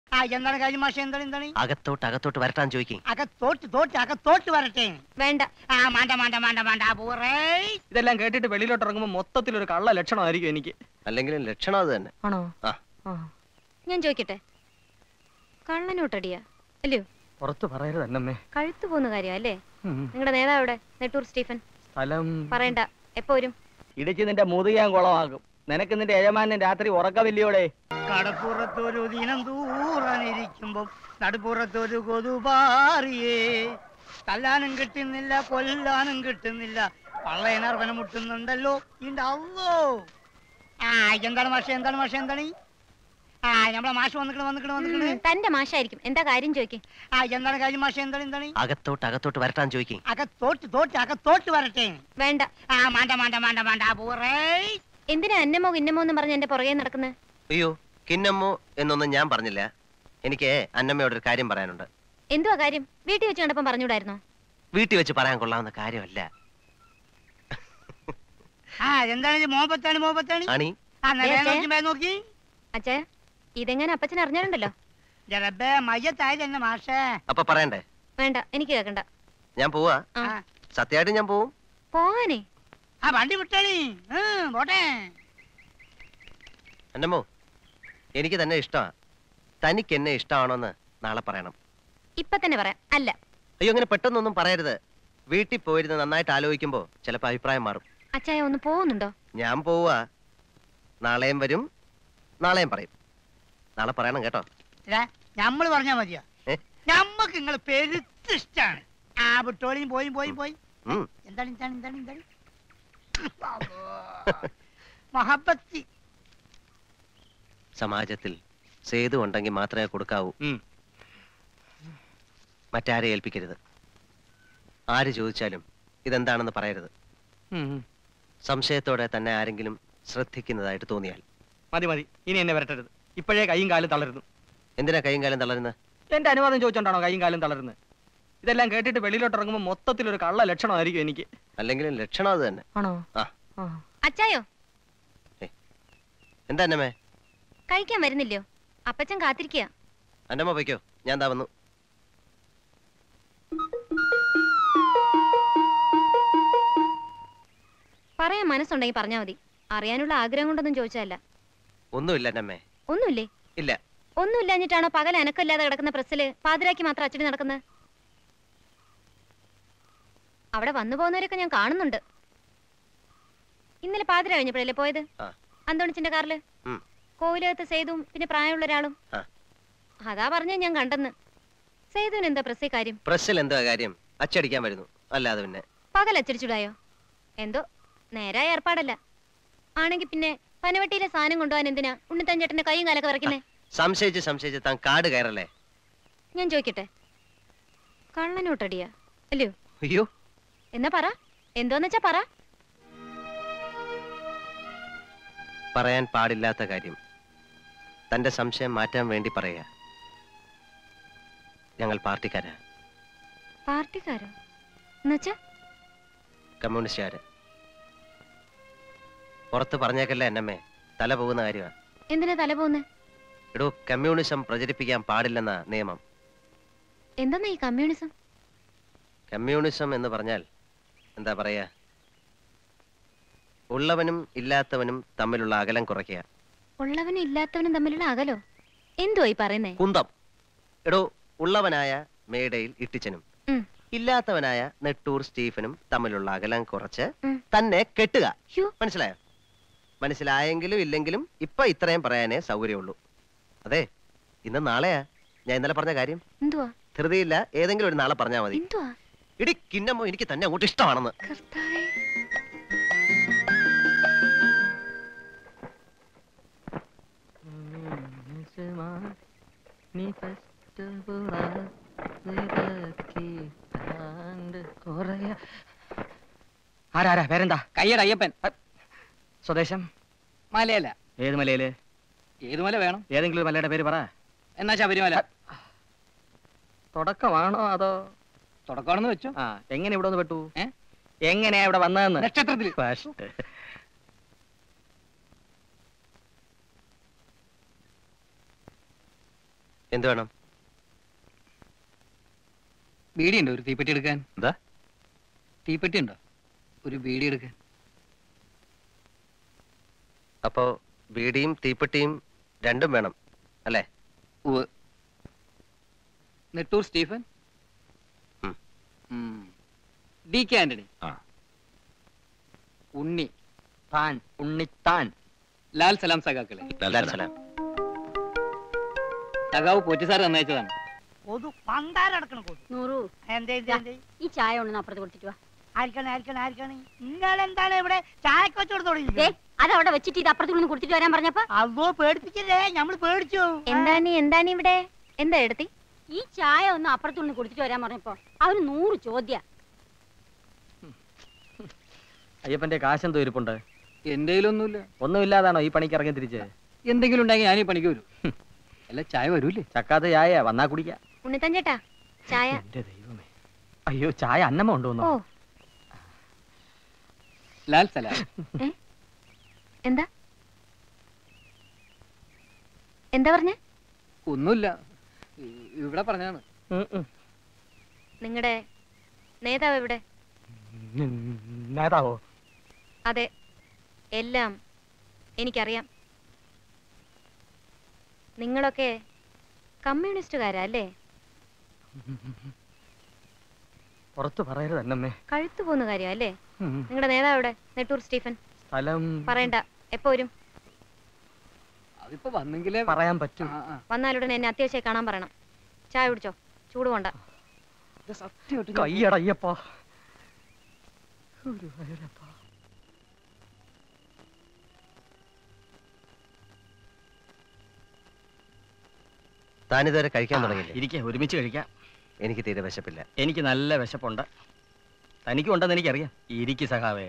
ആ എന്താണ് കാര്യം മാഷ എന്താണ് എന്താണ് അകത്തോട്ട് അകത്തോട്ട് വരട്ടാൻ ചോദിക്കും അകത്തോട്ട് തോട്ട് അകത്തോട്ട് വരട്ടെ വേണ്ട ആ മാണ്ട മാണ്ട മാണ്ട മാണ്ട പോറേ ഇതെല്ലാം കേട്ടിട്ട് വെളിയിലോട്ട് ഇറങ്ങുമ്പോൾ മൊത്തത്തിൽ ഒരു കള്ള ലക്ഷണമായിരിക്കും എനിക്ക് അല്ലെങ്കിലും ലക്ഷണം അത് തന്നെ ആണോ ആ ഞാൻ ചോദിക്കട്ടെ കള്ളനോട്ടടിയാ അല്ലയോ പുറത്ത് പറയരുത് എന്നമ്മേ കഴുത്തു പോകുന്ന കാര്യം അല്ലേ നിങ്ങളുടെ നേതാവ് എവിടെ നെട്ടൂർ സ്റ്റീഫൻ സ്ഥലം പറയണ്ട എപ്പോ വരും ഇടിച്ച് നിന്റെ മുതുകാൻ കുളമാകും നിനക്ക് നിന്റെ യജമാനൻ രാത്രി ഉറക്കമില്ലയോടെ കടപ്പുറത്തൊരു ദിനം ദൂരനിരിക്കുമ്പം നടുപ്പുറത്തൊരു കൊതുപാറിയേ തല്ലാനും കിട്ടുന്നില്ല കൊല്ലാനും കിട്ടുന്നില്ല പള്ളയനർവനം മുട്ടുന്നുണ്ടല്ലോ ഇണ്ടല്ലോ ആ എന്താണ് മാഷ എന്താണ് മാഷ എന്താണ് ആ നമ്മളെ മാഷ് വന്നിക്കണ് വന്നിക്കണ് വന്നിക്കണ് തന്റെ മാഷായിരിക്കും എന്താ കാര്യം ചോദിക്കേ ആ എന്താണ് കാര്യം മാഷ എന്താണ് എന്താണ് അകത്തോട്ട് അകത്തോട്ട് വരട്ടാൻ ചോദിക്കും അകത്തോട്ട് തോട്ട് അകത്തോട്ട് വരട്ടെ വേണ്ട ആ മാണ്ട മാണ്ട മാണ്ട മാണ്ട പോറേ എന്തിനാ അന്നമോ ഇന്നമോ എന്ന് പറഞ്ഞ് എന്റെ പുറകെ നടക്കുന്നത് അയ്യോ കിന്നമ്മോ എന്നൊന്നും ഞാൻ പറഞ്ഞില്ല എനിക്ക് അന്നമ്മയോടൊരു കാര്യം പറയാനുണ്ട് എന്തുവാ കാര്യം വീട്ടിൽ വെച്ച് കണ്ടപ്പം പറഞ്ഞൂടായിരുന്നോ വീട്ടിൽ വെച്ച് പറയാൻ കൊള്ളാവുന്ന കാര്യമല്ല ആ എന്താണ് ഇത് മോപത്താണ് മോപത്താണ് അണി ആ നേരെ ഏ, നോക്കി മേ നോക്കി അച്ഛേ ഇതെങ്ങനെ അപ്പച്ചൻ അറിഞ്ഞാലുണ്ടല്ലോ ജറബേ മയ്യത്തായത് തന്നെ മാഷേ അപ്പൊ പറയണ്ടേ വേണ്ട എനിക്ക് കേൾക്കണ്ട ഞാൻ പോവാ ആ ആ, സത്യമായിട്ട് ഞാൻ പോവും പോവാനേ ആ വണ്ടി വിട്ടണി പോട്ടെ അന്നമ്മോ എനിക്ക് തന്നെ ഇഷ്ടമാ തനിക്ക് എന്നെ ഇഷ്ടമാണോന്ന് നാളെ പറയണം ഇപ്പൊ തന്നെ പറയാം അല്ല അയ്യോ അങ്ങനെ പെട്ടെന്നൊന്നും പറയരുത് വീട്ടിൽ പോയിരുന്ന് നന്നായിട്ട് ആലോചിക്കുമ്പോ ചിലപ്പോ അഭിപ്രായം മാറും അച്ചായ ഒന്ന് പോകുന്നുണ്ടോ ഞാൻ പോവാ നാളെയും വരും നാളെയും പറയും നാളെ പറയണം കേട്ടോ ഇതാ, ഞമ്മള് പറഞ്ഞാ മതിയോ ഏ? ഞമ്മക്ക് നിങ്ങൾ പെരുത്ത് ഇഷ്ടാണ് ആ വിട്ടോളിയും പോയി പോയി പോയി ഉം. എന്താണ് എന്താണ് എന്താണ് എന്താണ് മഹബത്തി സമാജത്തിൽ സേതു ഉണ്ടെങ്കിൽ മാത്രമേ കൊടുക്കാവൂ ഉം. മറ്റാരെ ഏൽപ്പിക്കരുത് ആര് ചോദിച്ചാലും ഇതെന്താണെന്ന് പറയരുത് സംശയത്തോടെ തന്നെ ആരെങ്കിലും ശ്രദ്ധിക്കുന്നതായിട്ട് തോന്നിയാൽ മതി മതി ഇനി എന്നെ വരട്ടരുത് ഇപ്പോഴേ കൈയും കാലും തളരുന്നു എന്തിനാ കൈയും കാലം തളരുന്നത് എന്റെ അനുവാദം ചോദിച്ചോണ്ടാണോ കൈയും കാലും തളരുന്നത് ഇതെല്ലാം കേട്ടിട്ട് വെളിയിലോട്ട് ഇറങ്ങുമ്പോൾ മൊത്തത്തിൽ ഒരു കള്ള ലക്ഷണമായിരിക്കും എനിക്ക് അല്ലെങ്കിലും ലക്ഷണം അത് തന്നെ ആണോ ആ. അച്ചായോ എന്താ അന്നമ്മേ കഴിക്കാൻ വരുന്നില്ലയോ അപ്പച്ചൻ കാത്തിരിക്കുക അന്നമ്മ പോയിക്കോ ഞാൻ എന്താ വന്നു പറയാൻ മനസ്സുണ്ടെങ്കിൽ പറഞ്ഞാൽ മതി അറിയാനുള്ള ആഗ്രഹം കൊണ്ടൊന്നും ചോദിച്ചതല്ല ഒന്നുമില്ല അന്നമ്മേ ഒന്നുമില്ലേ ഇല്ല ഒന്നുമില്ലാഞ്ഞിട്ടാണോ പകൽ അനക്കമില്ലാതെ കിടക്കുന്ന പ്രസ്സില് പാതിരാക്കി മാത്രം അച്ചടി നടക്കുന്നത് അവിടെ വന്നു പോകുന്നവരൊക്കെ ഞാൻ കാണുന്നുണ്ട് ഇന്നലെ പാതിര കഴിഞ്ഞപ്പോഴല്ലേ പോയത് ആ. അന്തോണിച്ചിന്റെ കാറില് ഉം. കോവിലകത്ത് സേതുവും പിന്നെ പ്രായമുള്ള ഒരാളും ആ. അതാ പറഞ്ഞ ഞാൻ കണ്ടെന്ന് സേതുവിന് എന്താ പ്രസ്സി കാര്യം പ്രസ്സിൽ എന്താ കാര്യം അച്ചടിക്കാൻ വരുന്നു അല്ലാതെ പിന്നെ പകൽ അച്ചടിച്ചുടായോ എന്തോ നേരായ ഏർപ്പാടല്ല ആണെങ്കി പിന്നെ പനവട്ടിയിലെ സാധനം കൊണ്ടുപോകാൻ എന്തിനാ ഉണ്ണിത്താൻ ചേട്ടന്റെ കൈയും കാലൊക്കെ വരയ്ക്കുന്നേ സംശയിച്ച് സംശയിച്ച് താൻ കാട് കയറല്ലേ ഞാൻ ചോദിക്കട്ടെ കള്ളനോട്ടടിയാ അല്ലയോ അയ്യോ എന്നാ പറ എന്തോന്ന് വെച്ചാ പറ പറയാൻ പാടില്ലാത്ത കാര്യം തന്റെ സംശയം മാറ്റാൻ വേണ്ടി പറയുക ഞങ്ങൾ പാർട്ടിക്കാരാ പാർട്ടിക്കാരോ എന്നുവെച്ചാ കമ്മ്യൂണിസ്റ്റുകാര് പുറത്ത് പറഞ്ഞേക്കല്ലേ എന്നമ്മേ തല പോകുന്ന കാര്യമാ എന്തിനാ തല പോന്ന് എടോ കമ്മ്യൂണിസം പ്രചരിപ്പിക്കാൻ പാടില്ലെന്ന നിയമം എന്താ ഈ കമ്മ്യൂണിസം കമ്മ്യൂണിസം എന്ന് പറഞ്ഞാൽ എന്താ പറയാ ഉള്ളവനും ഇല്ലാത്തവനും തമ്മിലുള്ള അകലം കുറയ്ക്കുക ഉള്ളവനും ഇല്ലാത്തവനും തമ്മിലുള്ള അകലോ എന്തുവാ ഈ പറയുന്നേ കുന്തം എടോ ഉള്ളവനായ മേടയിൽ ഇട്ടിച്ചനും ഉം. ഇല്ലാത്തവനായ നെട്ടൂർ സ്റ്റീഫനും തമ്മിലുള്ള അകലം കുറച്ച് ഉം. തന്നെ കെട്ടുക യ്യോ. മനസ്സിലായോ മനസ്സിലായെങ്കിലും ഇല്ലെങ്കിലും ഇപ്പൊ ഇത്രയും പറയാനേ സൗകര്യമുള്ളൂ അതെ ഇന്ന് നാളെയാ ഞാൻ ഇന്നലെ പറഞ്ഞ കാര്യം എന്തുവാ ധൃതിയില്ല ഏതെങ്കിലും ഒരു നാളെ പറഞ്ഞാൽ മതി എന്തുവാ ഇടി കിന്നമ്മോ എനിക്ക് തന്നെ അങ്ങോട്ട് ഇഷ്ടമാണെന്ന് കർത്താവേ ആരാരാ പേരെന്താ കയ്യട അയ്യപ്പൻ അ, സ്വദേശം മലയല്ല ഏത് മലയില് ഏത് മല വേണം ഏതെങ്കിലും ഒരു മലയുടെ പേര് പറ എന്നാ ശബരിമല തുടക്കമാണോ അതോ തുടക്കമാണെന്ന് വെച്ചോ ആ എങ്ങനെ ഇവിടെ ഒന്ന് പെട്ടു ഏ? എങ്ങനെയാ ഇവിടെ വന്നതെന്ന് നക്ഷത്രത്തിൽ ഫസ്റ്റ് എന്ത് വേണം ബീഡി ഉണ്ടോ ഒരു തീപ്പെട്ടി എടുക്കാൻ എന്താ? തീപ്പെട്ടി ഉണ്ടോ ഒരു ബീഡി എടുക്കാൻ അപ്പോ ബീഡിയും തീപ്പെട്ടിയും രണ്ടും വേണം അല്ലേ ഉവ് നെട്ടൂർ സ്റ്റീഫൻ ഉം. ഉം. ഡി കെ ആന്റണി ആ. ഉണ്ണി താൻ ഉണ്ണിത്താൻ ലാൽ സലാം സഖാക്കളെ സലാം സഖാവ് പോറ്റിസാർ തന്നയച്ചതാണ് കൊതു പണ്ടാരടക്കണം കൊതു നൂറു എന്തേ എന്തേ എന്തേ ഈ ചായ ഒന്ന് അപ്പുറത്ത് കൊടുത്തിട്ട് വാ ആർക്കാണ് ആർക്കാണ് ആർക്കാണ് നിങ്ങളെന്താണ് ഇവിടെ ചായക്ക് വെച്ച് ദേ കൊടുത്തോളി അതവിടെ വെച്ചിട്ട് ഇത് അപ്പുറത്ത് നിന്ന് കൊടുത്തിട്ട് വരാൻ പറഞ്ഞപ്പോ അതോ പേടിപ്പിച്ചില്ലേ ഞമ്മള് പേടിച്ചു എന്താണ് എന്താണ് ഇവിടെ എന്താ എടുത്തി ഈ ചായ ഒന്ന് അപ്പുറത്ത് നിന്ന് കൊടുത്തിട്ട് വരാൻ പറഞ്ഞപ്പോ അവന് നൂറ് ചോദ്യ അയ്യപ്പന്റെ കാശെന്തോ ഇരിപ്പുണ്ട് എന്റെ കയ്യിലൊന്നുമില്ല ഒന്നുമില്ലാതാണോ ഈ പണിക്ക് ഇറങ്ങി തിരിച്ച് എന്തെങ്കിലും ഉണ്ടെങ്കിൽ ഞാൻ ഈ പണിക്ക് വരും അല്ല ചായ വരൂലേ ചക്കാത്ത ചായ വന്നാ കുടിക്കാം ഉണ്ണിത്താൻ ചേട്ടാ ചായ എന്റെ ദൈവമേ അയ്യോ ചായ അന്നമ്മ ഉണ്ടോന്നോ ഓ ലാൽ സലാം എന്താ എന്താ പറഞ്ഞ ഒന്നുമില്ല ഇ- ഇവിടെ പറഞ്ഞാണ് ഉം, ഉം. നിങ്ങളുടെ നേതാവ് എവിടെ ഉം, നേതാവോ അതെ എല്ലാം എനിക്കറിയാം നിങ്ങളൊക്കെ കമ്മ്യൂണിസ്റ്റുകാരാ അല്ലേ പുറത്ത് പറയരുത് അന്നമ്മേ കഴുത്തു പോകുന്ന കാര്യം അല്ലേ ഉം. നിങ്ങളുടെ നേതാവ് എവിടെ നെട്ടൂർ സ്റ്റീഫൻ സ്ഥലം പറയണ്ട എപ്പോ വരും അതിപ്പോ വന്നെങ്കിലേ പറയാൻ പറ്റൂ ആ, ആ. വന്നാലുടനെ എന്നെ അത്യാവശ്യമായി കാണാൻ പറയണം ചായ കുടിച്ചോ ചൂട് കൊണ്ട ഇത് സത്യമായിട്ടും ഞാൻ- കയ്യടയ്യപ്പാ താനിതുവരെ കഴിക്കാൻ തുടങ്ങിയില്ലേ ഇരിക്കെ ഒരുമിച്ച് കഴിക്കാം എനിക്ക് തീരെ വിശപ്പില്ല എനിക്ക് നല്ല വിശപ്പുണ്ട് തനിക്കും ഉണ്ടെന്ന് എനിക്കറിയാം ഇരിക്ക് സഖാവേ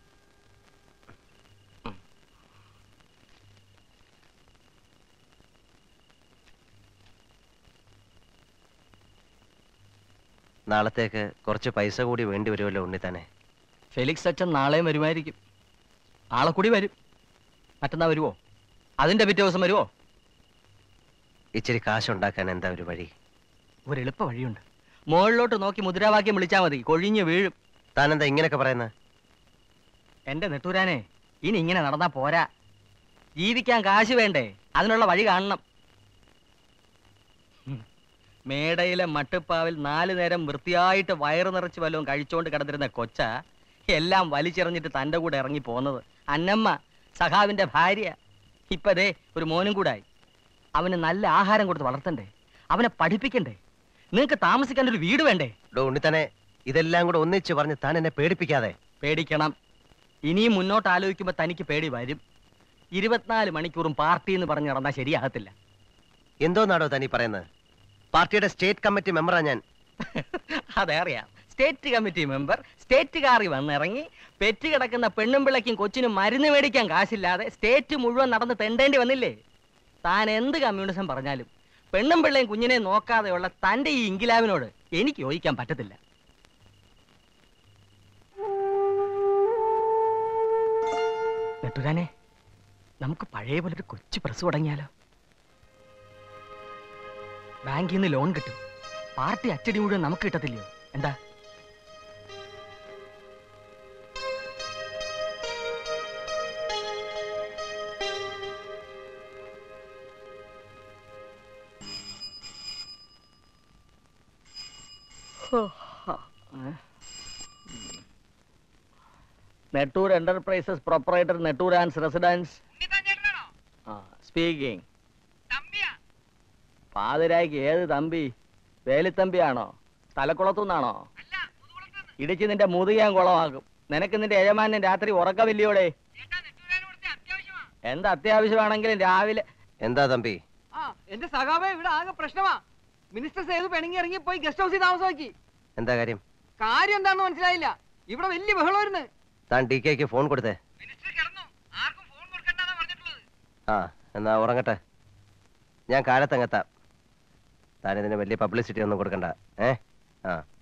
നാളത്തേക്ക് കുറച്ച് പൈസ കൂടി വേണ്ടി വരുമല്ലോ ഉണ്ണിത്താനെ ഫെലിക്സ് അച്ഛൻ നാളെയും വരുമായിരിക്കും ആളെ കൂടി വരും മറ്റന്നാ വരുവോ അതിന്റെ പിറ്റേ ദിവസം വരുവോ ഇച്ചിരി കാശുണ്ടാക്കാൻ എന്താ ഒരു വഴി ഒരു എളുപ്പ വഴിയുണ്ട് മുകളിലോട്ട് നോക്കി മുദ്രാവാക്യം വിളിച്ചാൽ മതി കൊഴിഞ്ഞ് വീഴും താനെന്താ ഇങ്ങനെയൊക്കെ പറയുന്നത് എന്റെ നെട്ടൂരാനെ ഇനി ഇങ്ങനെ നടന്നാ പോരാ ജീവിക്കാൻ കാശ് വേണ്ടേ അതിനുള്ള വഴി കാണണം ഉം. മേടയിലെ മട്ടുപ്പാവിൽ നാലു നേരം വൃത്തിയായിട്ട് വയറ് നിറച്ച് വല്ലതും കഴിച്ചുകൊണ്ട് കിടന്നിരുന്ന കൊച്ച എല്ലാം വലിച്ചെറിഞ്ഞിട്ട് തൻ്റെ കൂടെ ഇറങ്ങി പോന്നത് അന്നമ്മ സഖാവിന്റെ ഭാര്യ ഇപ്പതേ ഒരു മോനും കൂടായി അവന് നല്ല ആഹാരം കൊടുത്ത് വളർത്തണ്ടേ അവനെ പഠിപ്പിക്കണ്ടേ നിങ്ങൾക്ക് താമസിക്കാൻ ഒരു വീട് വേണ്ടേ ഡോ ഉണ്ണിത്താനെ ഇതെല്ലാം കൂടെ ഒന്നിച്ച് പറഞ്ഞ് താൻ എന്നെ പേടിപ്പിക്കാതെ പേടിക്കണം ഇനിയും മുന്നോട്ട് ആലോചിക്കുമ്പോൾ തനിക്ക് പേടി വരും ഇരുപത്തിനാല് മണിക്കൂറും പാർട്ടി എന്ന് പറഞ്ഞ് നടന്നാൽ ശരിയാകത്തില്ല എന്തോന്നാടോ താനീ പറയുന്നത് പാർട്ടിയുടെ സ്റ്റേറ്റ് കമ്മിറ്റി മെമ്പറാ ഞാൻ അതെ അറിയാം സ്റ്റേറ്റ് കമ്മിറ്റി മെമ്പർ സ്റ്റേറ്റ് കാറി വന്നിറങ്ങി പെറ്റ് കിടക്കുന്ന പെണ്ണും പിള്ളയ്ക്കും കൊച്ചിനും മരുന്ന് മേടിക്കാൻ കാശില്ലാതെ സ്റ്റേറ്റ് മുഴുവൻ നടന്ന് തെണ്ടേണ്ടി വന്നില്ലേ താൻ എന്ത് കമ്മ്യൂണിസം പറഞ്ഞാലും പെണ്ണും പിള്ളയും കുഞ്ഞിനെ നോക്കാതെയുള്ള തന്റെ ഈ ഇംഗിലാവിനോട് എനിക്ക് യോജിക്കാൻ പറ്റത്തില്ല നെട്ടുരാനെ നമുക്ക് പഴയ പോലെ ഒരു കൊച്ചു പ്രസ് തുടങ്ങിയാലോ ബാങ്കിൽ നിന്ന് ലോൺ കിട്ടും പാർട്ടി അച്ചടി മുഴുവൻ നമുക്ക് കിട്ടത്തില്ലയോ എന്താ Nettoor enterprises proprietor Nettoor and residence speaking പാതിരായ്ക്ക് ഏത് തമ്പി വേലിത്തമ്പിയാണോ തലക്കുളത്തുനിന്നാണോ ഇടിച്ച് നിന്റെ മുതുകാൻ കുളമാക്കും നിനക്ക് നിന്റെ യജമാനൻ രാത്രി ഉറക്കമില്ലയോടെ എന്ത് അത്യാവശ്യമാണെങ്കിലും രാവിലെ എന്താ തമ്പി ആ എന്റെ സഖാവേ ഇവിടെ ആകെ പ്രശ്നമാ മിനിസ്റ്റർ സേതു പിണങ്ങി ഇറങ്ങി പോയി ഗസ്റ്റ് ഹൗസിൽ താമസമാക്കി എന്താ കാര്യം കാര്യം എന്താണെന്ന് മനസ്സിലായില്ല ഇവിടെ വലിയ ബഹളമായിരുന്നു താൻ ഡി കെക്ക് ഫോൺ കൊടുത്തേ മിനിസ്റ്റർ കിടന്നു ആർക്കും ഫോൺ കൊടുക്കണ്ടെന്നാ പറഞ്ഞിട്ടുള്ളത് ആ എന്നാ ഉറങ്ങട്ടെ ഞാൻ കാലത്തങ്ങെത്താം താൻ ഇതിന് വലിയ പബ്ലിസിറ്റി ഒന്നും കൊടുക്കണ്ട ഏ ആ